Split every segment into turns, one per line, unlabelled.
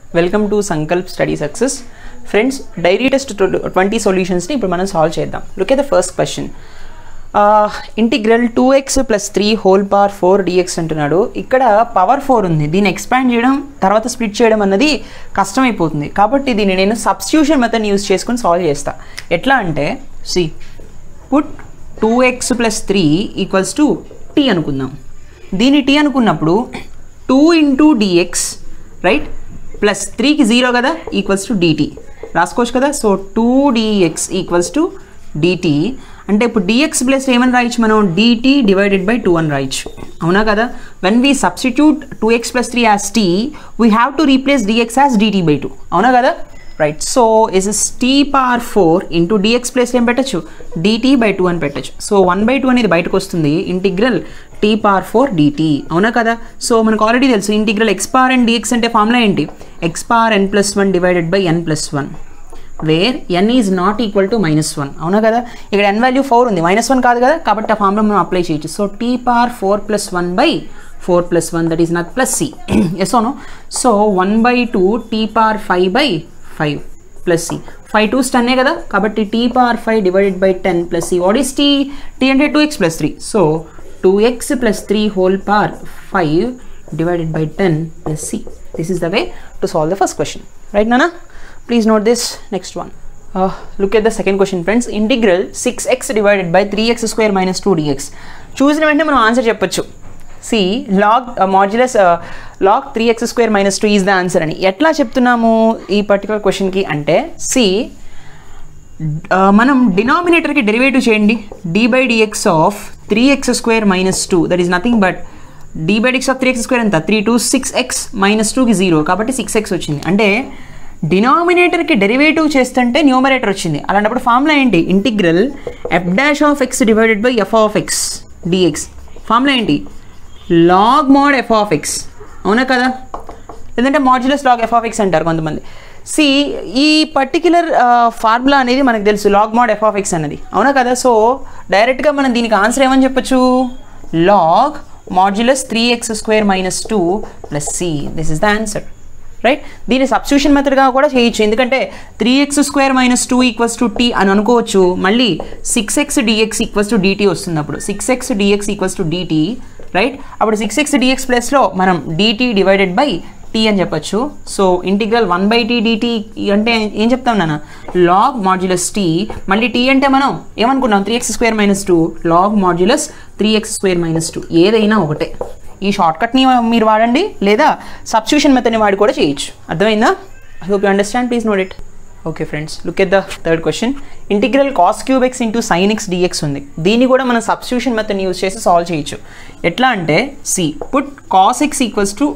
Welcome to Sankalp study success friends diary test twenty సొల్యూషన్స్ని ఇప్పుడు మనం సాల్వ్ చేద్దాం look at the first question integral two x plus three whole power four dx అంటున్నాడు ఇక్కడ power four ఉంది దీన్ని expand చేయడం తర్వాత స్ప్లిట్ చేయడం అన్నది కష్టమైపోతుంది కాబట్టి దీన్ని నేను సబ్స్టిట్యూషన్ మెథడ్ యూస్ చేసుకుని సాల్వ్ చేస్తా ఎట్లా అంటే see put two x plus three equals to t అనుకుందాం దీని టీ అనుకున్నప్పుడు two into dx right plus త్రీకి జీరో కదా ఈక్వల్స్ టు డిటీ రాసుకోవచ్చు కదా so two dx equals to dt అంటే ఇప్పుడు డిఎక్స్ ప్లస్ ఏమని రాయొచ్చు మనం డిటీ డివైడెడ్ బై టూ అని రాయొచ్చు అవునా కదా when we substitute two x plus three as t we have to replace dx as dt by two అవునా కదా right so is is t power four into dx plus ఏం పెట్టచ్చు dt by two అని పెట్టచ్చు so one by two అనేది బయటకు వస్తుంది integral t power four dt అవునా కదా సో మనకు ఆల్రెడీ తెలుసు integral x power and dx అంటే ఫార్ములా ఏంటి x power n plus one divided by n plus one where n is not equal to minus one అవునా కదా ఇక్కడ n value four ఉంది మైనస్ వన్ కాదు కదా కాబట్టి ఆ ఫార్ములా మనం అప్లై చేయొచ్చు so t power four plus one by four plus one that is not plus c yes ఓనో so one by two t power five by five plus c five twos టెన్నే కదా కాబట్టి t power five divided by ten plus c what is t t అంటే two x plus three so two x plus three whole power five divided by 10 plus c. This is the way to solve the first question. Right, Nana? Please note this next one. Uh, look at the second question, friends. Integral 6x divided by 3x square minus 2dx. చూసిన వెంటనే మనం answer చెప్పొచ్చు see log modulus log three x square minus two is the answer అని ఎట్లా చెప్తున్నాము ఈ particular క్వశ్చన్కి అంటే సి మనం డినామినేటర్కి డెరివేటివ్ చేయండి d by dx of three x square minus two that is nothing but d by dx of three x square ఎంత three two six x minus టూకి జీరో కాబట్టి సిక్స్ ఎక్స్ వచ్చింది అంటే డినామినేటర్కి డెరివేటివ్ చేస్తుంటే numerator వచ్చింది అలాంటప్పుడు formula ఏంటి integral f dash of x divided by f of x dx formula ఏంటి log mod f of x అవునా కదా లేదంటే modulus log f of x అంటారు కొంతమంది సి ఈ పర్టిక్యులర్ ఫార్ములా అనేది మనకు తెలుసు log mod f of x అనేది అవునా కదా సో డైరెక్ట్గా మనం దీనికి ఆన్సర్ ఏమని చెప్పొచ్చు log modulus three x square minus two plus c this is the answer right దీన్ని సబ్స్టిట్యూషన్ మెథడ్గా కూడా చేయొచ్చు ఎందుకంటే three x square minus two equals to t అని అనుకోవచ్చు మళ్ళీ six x dx equals to dt వస్తుంది అప్పుడు six x dx equals to dt right అప్పుడు సిక్స్ ఎక్స్ డిఎక్స్ ప్లస్లో మనం డిటీ డివైడెడ్ బై టీ అని చెప్పొచ్చు so integral one by t dt అంటే ఏం చెప్తాం నాన్న లాగ్ మాడ్యులస్ టీ మళ్ళీ టీ అంటే మనం ఏమనుకున్నాం three x square minus two log modulus three x square minus two ఏదైనా ఒకటే ఈ షార్ట్కట్ని మీరు వాడండి లేదా సబ్స్టిట్యూషన్ మెథడ్ని వాడి కూడా చేయొచ్చు అర్థమైందా I hope you understand please note it okay friends look at the third question integral cos cube x into sine x dx ఉంది దీన్ని కూడా మనం సబ్స్టిట్యూషన్ మెథడ్ని యూజ్ చేసి సాల్వ్ చేయొచ్చు ఎట్లా అంటే see put cos x equals to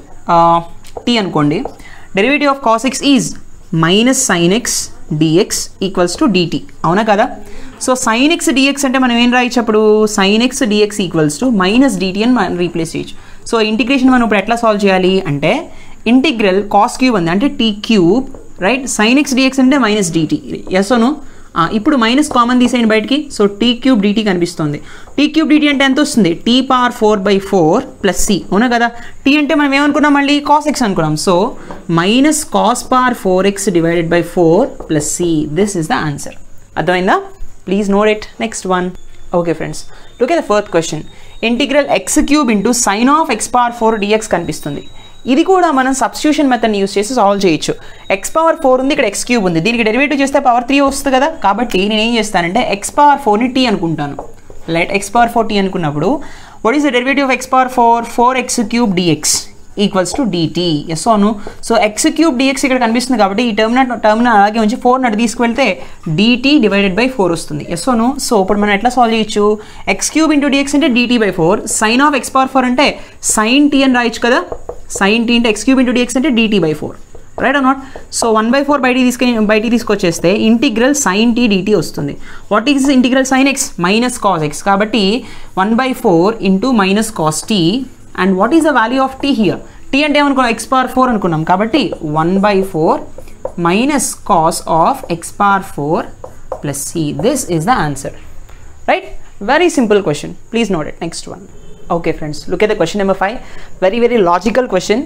t అనుకోండి derivative of cos x is minus sine x dx equals to dt అవునా కదా సో సైన్ ఎక్స్ డిఎక్స్ అంటే మనం ఏం రాయొచ్చు అప్పుడు sine x dx equals to minus dt అని మనం రీప్లేస్ చేయొచ్చు సో ఇంటిగ్రేషన్ మనం ఇప్పుడు ఎట్లా సాల్వ్ చేయాలి అంటే ఇంటిగ్రల్ కాస్ క్యూబ్ ఉంది అంటే t cube right sine x dx అంటే మైనస్ డిటీ ఎస్ ఓను ఇప్పుడు మైనస్ కామన్ తీసేయండి బయటికి సో టీ క్యూబ్ డిటీ కనిపిస్తుంది టీ క్యూబ్ డిటీ అంటే ఎంత వస్తుంది t power four by four plus c అవునా కదా టీ అంటే మనం ఏమనుకున్నాం మళ్ళీ కాస్ ఎక్స్ అనుకున్నాం so minus cos power four x divided by four plus c this is the answer అర్థమైందా please note it next one okay friends look at the fourth question integral x cube into sine of x power four dx కనిపిస్తుంది ఇది కూడా మనం substitution మెథడ్ని use చేసి solve చేయొచ్చు x power four ఉంది ఇక్కడ ఎక్స్ క్యూబ్ ఉంది దీనికి డెరివేటివ్ చేస్తే పవర్ త్రీ వస్తుంది కదా కాబట్టి నేను ఏం చేస్తానంటే ఎక్స్ పవర్ ఫోర్ని టీ అనుకుంటాను right x power four t అనుకున్నప్పుడు what is the derivative of x power four four x cube dx equals to dt yes ఓను సో ఎక్స్ క్యూబ్ డిఎక్స్ ఇక్కడ కనిపిస్తుంది కాబట్టి ఈ టర్మ్ టర్మ్ అలాగే ఉంచి ఫోర్ నటు తీసుకువెళ్తే డిటీ డివైడెడ్ బై ఫోర్ వస్తుంది ఎస్ ఓను సో ఇప్పుడు మనం ఎట్లా సాల్వ్ చేయొచ్చు ఎక్స్ క్యూబ్ ఇంటూ డిఎక్స్ అంటే dt by four sine of x power four అంటే సైన్ టీ అని రాయొచ్చు కదా సైన్ టీ అంటే ఎక్స్ క్యూబ్ ఇంటూ డిఎక్స్ అంటే dt by four right or not so one by four బయటికి తీసుకొని బయటికి తీసుకొచ్చేస్తే ఇంటిగ్రల్ సైన్ టీ డిటీ వస్తుంది what is integral sine x minus cos x కాబట్టి one by four into minus cos t and what is the value of t here t అంటే ఏమనుకున్నాం x power four అనుకున్నాం కాబట్టి one by four minus cos of x power four plus c this is the answer right very simple question please note it next one okay friends look at the question number five very very logical question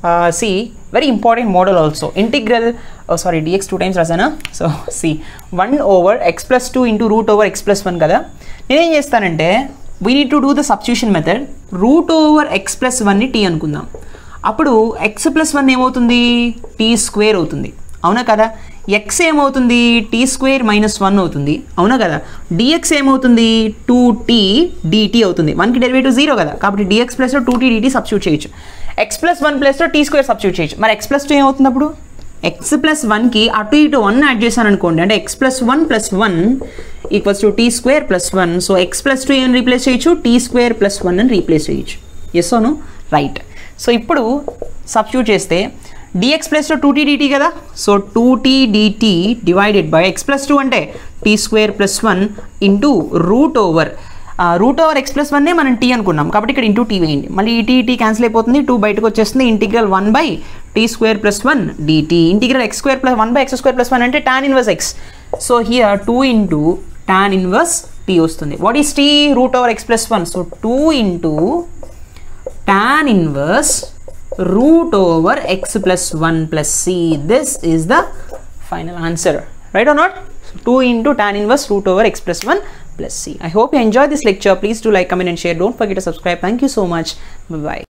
see very important model also integral sorry dx two times రాసానా so see one over x plus two into root over x plus one కదా నేనేం చేస్తానంటే we need to do the substitution method root over x plus వన్ని t అనుకుందాం అప్పుడు x plus one ఏమవుతుంది t square అవుతుంది అవునా కదా ఎక్స్ ఏమవుతుంది టీ స్క్వేర్ మైనస్ వన్ అవుతుంది అవునా కదా డిఎక్స్ ఏమవుతుంది టూ టీ డిటీ అవుతుంది వన్కి డెరివేటివ్ జీరో కదా కాబట్టి డిఎక్స్ ప్లస్లో టూ టీ డిటీ సబ్స్టిట్యూట్ చేయొచ్చు ఎక్స్ ప్లస్ వన్ ప్లస్లో టీ స్క్వేర్ సబ్స్టిట్యూట్ చేయొచ్చు మరి ఎక్స్ ప్లస్ టూ ఏమవుతుంది అప్పుడు ఎక్స్ ప్లస్ వన్కి అటు ఇటు వన్ యాడ్ చేశాను అనుకోండి అంటే x plus one plus one equals to t square plus one so x plus two ఏమని రీప్లేస్ చేయొచ్చు టీ స్క్వేర్ ప్లస్ వన్ అని రీప్లేస్ చేయొచ్చు ఎస్ ఓను రైట్ సో ఇప్పుడు సబ్స్టిట్యూట్ చేస్తే డిఎక్స్ ప్లస్లో టూ టీ డిటీ కదా so two t dt divided by x plus two అంటే t square plus one into root over root over x plus వన్నే మనం టీ అనుకున్నాం కాబట్టి ఇక్కడ ఇంటూ టీ వేయండి మళ్ళీ ఈ టీ టీ క్యాన్సిల్ అయిపోతుంది టూ బయటకు వచ్చేస్తుంది integral one by t square plus one dt integral x square plus one by x square plus one అంటే tan inverse x so here two into tan inverse t వస్తుంది what is t root over x plus one so two into tan inverse root over x plus 1 plus c. This is the final answer. Right or not? So 2 into tan inverse root over x plus 1 plus c. I hope you enjoyed this lecture. Please do like, comment and share. Don't forget to subscribe. Thank you so much. Bye-bye.